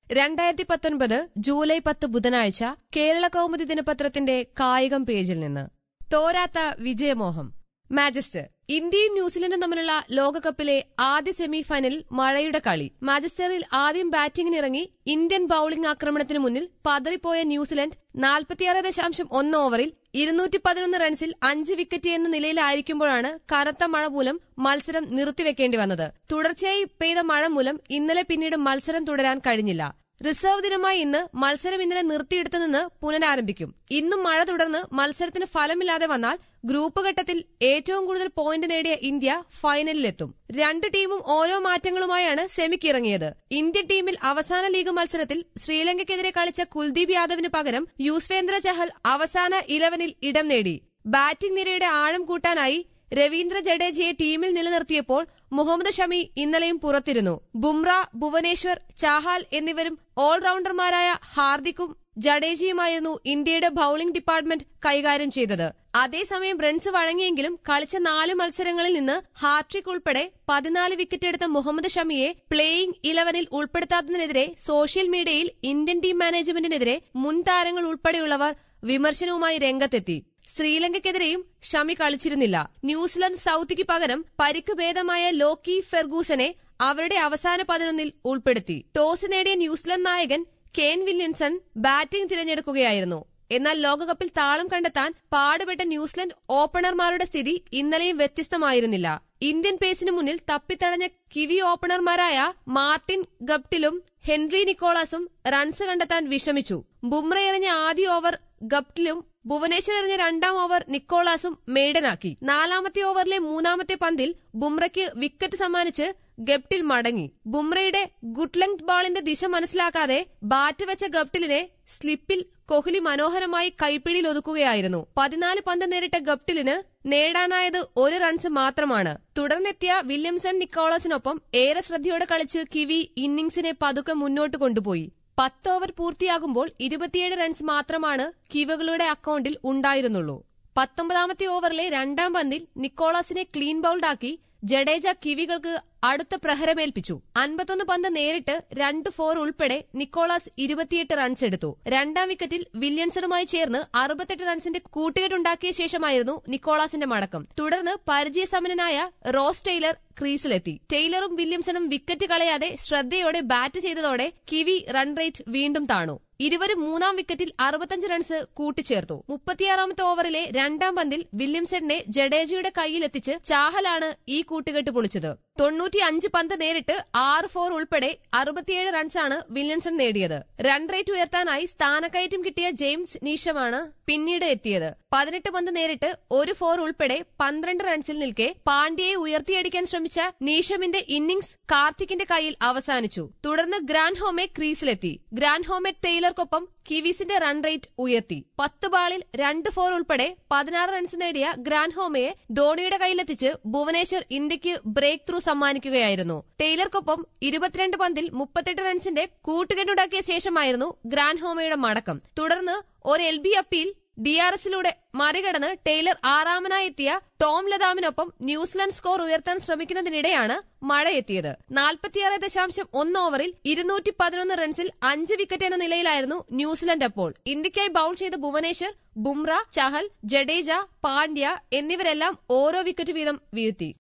രണ്ടായിരത്തി പത്തൊൻപത് ജൂലൈ പത്ത് ബുധനാഴ്ച കേരള കൗമുദി ദിനപത്രത്തിന്റെ കായികം പേജിൽ നിന്ന് തോരാത്ത വിജയമോഹം മാഞ്ചസ്റ്റർ ഇന്ത്യയും ന്യൂസിലൻഡും തമ്മിലുള്ള ലോകകപ്പിലെ ആദ്യ സെമി ഫൈനലിൽ മഴയുടെ കളി മാഞ്ചസ്റ്ററിൽ ആദ്യം ബാറ്റിംഗിനിറങ്ങി ഇന്ത്യൻ ബൌളിംഗ് ആക്രമണത്തിന് മുന്നിൽ പതറിപ്പോയ ന്യൂസിലൻഡ് നാൽപ്പത്തിയാറ് ദശാംശം ഒന്ന് ഓവറിൽ ഇരുന്നൂറ്റി പതിനൊന്ന് റൺസിൽ അഞ്ച് വിക്കറ്റ് എന്ന നിലയിലായിരിക്കുമ്പോഴാണ് കനത്ത മഴ മൂലം മത്സരം നിർത്തിവെക്കേണ്ടി വന്നത് തുടർച്ചയായി പെയ്ത മഴ മൂലം ഇന്നലെ പിന്നീട് മത്സരം തുടരാൻ കഴിഞ്ഞില്ല റിസർവ് ദിനമായി ഇന്ന് മത്സരം ഇന്നലെ നിർത്തിയെടുത്തു നിന്ന് പുനരാരംഭിക്കും ഇന്നും മഴ തുടർന്ന് മത്സരത്തിന് ഫലമില്ലാതെ വന്നാൽ ഗ്രൂപ്പ് ഘട്ടത്തിൽ ഏറ്റവും കൂടുതൽ പോയിന്റ് നേടിയ ഇന്ത്യ ഫൈനലിലെത്തും രണ്ട് ടീമും ഓരോ മാറ്റങ്ങളുമായാണ് സെമിക്കിറങ്ങിയത് ഇന്ത്യൻ ടീമിൽ അവസാന ലീഗ് മത്സരത്തിൽ ശ്രീലങ്കയ്ക്കെതിരെ കളിച്ച കുൽദീപ് യാദവിന് പകരം യൂസ്വേന്ദ്ര ചഹൽ അവസാന ഇലവനിൽ ഇടം നേടി ബാറ്റിംഗ് നിരയുടെ ആഴം കൂട്ടാനായി രവീന്ദ്ര ജഡേജയെ ടീമിൽ നിലനിർത്തിയപ്പോൾ മുഹമ്മദ് ഷമി ഇന്നലെയും പുറത്തിരുന്നു ബുംറ ഭുവനേശ്വർ ചാഹാൽ എന്നിവരും ഓൾറൌണ്ടർമാരായ ഹാർദിക്കും ജഡേജയുമായിരുന്നു ഇന്ത്യയുടെ ബൌളിംഗ് ഡിപ്പാർട്ട്മെന്റ് കൈകാര്യം ചെയ്തത് അതേസമയം റൺസ് വഴങ്ങിയെങ്കിലും കളിച്ച നാല് മത്സരങ്ങളിൽ നിന്ന് ഹാട്രിക് ഉൾപ്പെടെ പതിനാല് വിക്കറ്റ് എടുത്ത മുഹമ്മദ് ഷമിയെ പ്ലേയിംഗ് ഇലവനിൽ ഉൾപ്പെടുത്താത്തതിനെതിരെ സോഷ്യൽ മീഡിയയിൽ ഇന്ത്യൻ ടീം മാനേജ്മെന്റിനെതിരെ മുൻ താരങ്ങൾ ഉൾപ്പെടെയുള്ളവർ വിമർശനവുമായി രംഗത്തെത്തി ശ്രീലങ്കയ്ക്കെതിരെയും ഷമി കളിച്ചിരുന്നില്ല ന്യൂസിലൻഡ് സൌത്തിക്ക് പകരം പരിക്ക് ഭേദമായ ലോക്കി ഫെർഗൂസനെ അവരുടെ അവസാന പതിനൊന്നിൽ ഉൾപ്പെടുത്തി ടോസ് നേടിയ ന്യൂസിലൻഡ് നായകൻ കെൻ വില്യംസൺ ബാറ്റിംഗ് തിരഞ്ഞെടുക്കുകയായിരുന്നു എന്നാൽ ലോകകപ്പിൽ താളം കണ്ടെത്താൻ പാടുപെട്ട ന്യൂസിലൻഡ് ഓപ്പണർമാരുടെ സ്ഥിതി ഇന്നലെയും വ്യത്യസ്തമായിരുന്നില്ല ഇന്ത്യൻ പേസിന് മുന്നിൽ തപ്പിത്തടഞ്ഞ കിവി ഓപ്പണർമാരായ മാർട്ടിൻ ഗപ്റ്റിലും ഹെൻറി നിക്കോളാസും റൺസ് കണ്ടെത്താൻ വിഷമിച്ചു ബുംറ എറിഞ്ഞ ആദ്യ ഓവർ ഗപ്റ്റിലും ഭുവനേശ്വർ എറിഞ്ഞ രണ്ടാം ഓവർ നിക്കോളാസും മെയ്ഡനാക്കി നാലാമത്തെ ഓവറിലെ മൂന്നാമത്തെ പന്തിൽ ബുംറയ്ക്ക് വിക്കറ്റ് സമ്മാനിച്ച് ഗപ്റ്റിൽ മടങ്ങി ബുംറയുടെ ഗുഡ് ലെങ്ത് ബോളിന്റെ ദിശ മനസ്സിലാക്കാതെ ബാറ്റ് വെച്ച ഗപ്റ്റിലിനെ സ്ലിപ്പിൽ കോഹ്ലി മനോഹരമായി കൈപ്പിടിയിൽ ഒതുക്കുകയായിരുന്നു പതിനാല് പന്ത് നേരിട്ട ഗപ്റ്റിലിന് നേടാനായത് ഒരു റൺസ് മാത്രമാണ് തുടർന്നെത്തിയ വില്യംസൺ നിക്കോളസിനൊപ്പം ഏറെ ശ്രദ്ധയോടെ കളിച്ച് കിവി ഇന്നിംഗ്സിനെ പതുക്കെ മുന്നോട്ട് കൊണ്ടുപോയി പത്ത് ഓവർ പൂർത്തിയാകുമ്പോൾ ഇരുപത്തിയേഴ് റൺസ് മാത്രമാണ് കിവകളുടെ അക്കൌണ്ടിൽ ഉണ്ടായിരുന്നുള്ളൂ പത്തൊമ്പതാമത്തെ ഓവറിലെ രണ്ടാം പന്തിൽ നിക്കോളാസിനെ ക്ലീൻ ബൌൾഡാക്കി ജഡേജ കിവികൾക്ക് അടുത്ത പ്രഹരമേൽപ്പിച്ചു അൻപത്തൊന്ന് പന്ത് നേരിട്ട് രണ്ട് ഫോർ ഉൾപ്പെടെ നിക്കോളാസ് ഇരുപത്തിയെട്ട് റൺസ് എടുത്തു രണ്ടാം വിക്കറ്റിൽ വില്യൻസണുമായി ചേർന്ന് അറുപത്തെട്ട് റൺസിന്റെ കൂട്ടുകെട്ടുണ്ടാക്കിയ ശേഷമായിരുന്നു നിക്കോളാസിന്റെ മടക്കം തുടർന്ന് പരിചയസമ്പന്നനായ റോസ് ടൈലർ ക്രീസിലെത്തി ടൈലറും വില്യംസണും വിക്കറ്റ് കളയാതെ ശ്രദ്ധയോടെ ബാറ്റ് ചെയ്തതോടെ കിവി റൺ റേറ്റ് വീണ്ടും താണു ഇരുവരും മൂന്നാം വിക്കറ്റിൽ അറുപത്തഞ്ച് റൺസ് കൂട്ടിച്ചേർത്തു മുപ്പത്തിയാറാമത്തെ ഓവറിലെ രണ്ടാം പന്തിൽ വില്യംസണിനെ ജഡേജയുടെ കൈയിലെത്തിച്ച് ചാഹലാണ് ഈ കൂട്ടുകെട്ട് പൊളിച്ചത് തൊണ്ണൂറ്റി അഞ്ച് പന്ത് നേരിട്ട് ആറ് ഫോർ ഉൾപ്പെടെ അറുപത്തിയേഴ് റൺസാണ് വില്യംസൺ നേടിയത് റൺ റേറ്റ് ഉയർത്താനായി സ്ഥാനക്കയറ്റം കിട്ടിയ ജെയിംസ് നീഷമാണ് പിന്നീട് എത്തിയത് പതിനെട്ട് പന്ത് നേരിട്ട് ഒരു ഫോർ ഉൾപ്പെടെ പന്ത്രണ്ട് റൺസിൽ നിൽക്കെ പാണ്ഡ്യയെ ഉയർത്തിയടിക്കാൻ ശ്രമിച്ച നീഷമിന്റെ ഇന്നിംഗ്സ് കാർത്തിക്കിന്റെ കയ്യിൽ അവസാനിച്ചു തുടർന്ന് ഗ്രാൻഡ് ഹോമെ ക്രീസിലെത്തി ഗ്രാൻഡ് ഹോമെ ടൈലർക്കൊപ്പം കിവീസിന്റെ റൺ റേറ്റ് ഉയർത്തി പത്ത് ബാളിൽ രണ്ട് ഫോർ ഉൾപ്പെടെ പതിനാറ് റൺസ് നേടിയ ഗ്രാൻഡ് ഹോമയെ ധോണിയുടെ കയ്യിലെത്തിച്ച് ഭുവനേശ്വർ ഇന്ത്യക്ക് ബ്രേക്ക് ത്രൂ സമ്മാനിക്കുകയായിരുന്നു ടൈലർക്കൊപ്പം ഇരുപത്തിരണ്ട് പന്തിൽ മുപ്പത്തെട്ട് റൺസിന്റെ കൂട്ടുകെട്ടുണ്ടാക്കിയ ശേഷമായിരുന്നു ഗ്രാൻഡ് ഹോമയുടെ മടക്കം തുടർന്ന് ഒരു L B appeal D R എസിലൂടെ മറികടന്ന് ടൈലർ ആറാമനായി എത്തിയ ടോം ലതാമിനൊപ്പം ന്യൂസിലാൻഡ് സ്കോർ ഉയർത്താൻ ശ്രമിക്കുന്നതിനിടെയാണ് മഴയെത്തിയത് നാൽപ്പത്തിയാറ് ദശാംശം ഒന്ന് ഓവറിൽ ഇരുന്നൂറ്റി പതിനൊന്ന് റൺസിൽ അഞ്ച് വിക്കറ്റ് എന്ന നിലയിലായിരുന്നു ന്യൂസിലൻഡ് അപ്പോൾ ഇന്ത്യയ്ക്കായി ബൌൾ ചെയ്ത ഭുവനേശ്വർ ബുംറ ചഹൽ ജഡേജ പാണ്ഡ്യ എന്നിവരെല്ലാം ഓരോ വിക്കറ്റ് വീതം വീഴ്ത്തി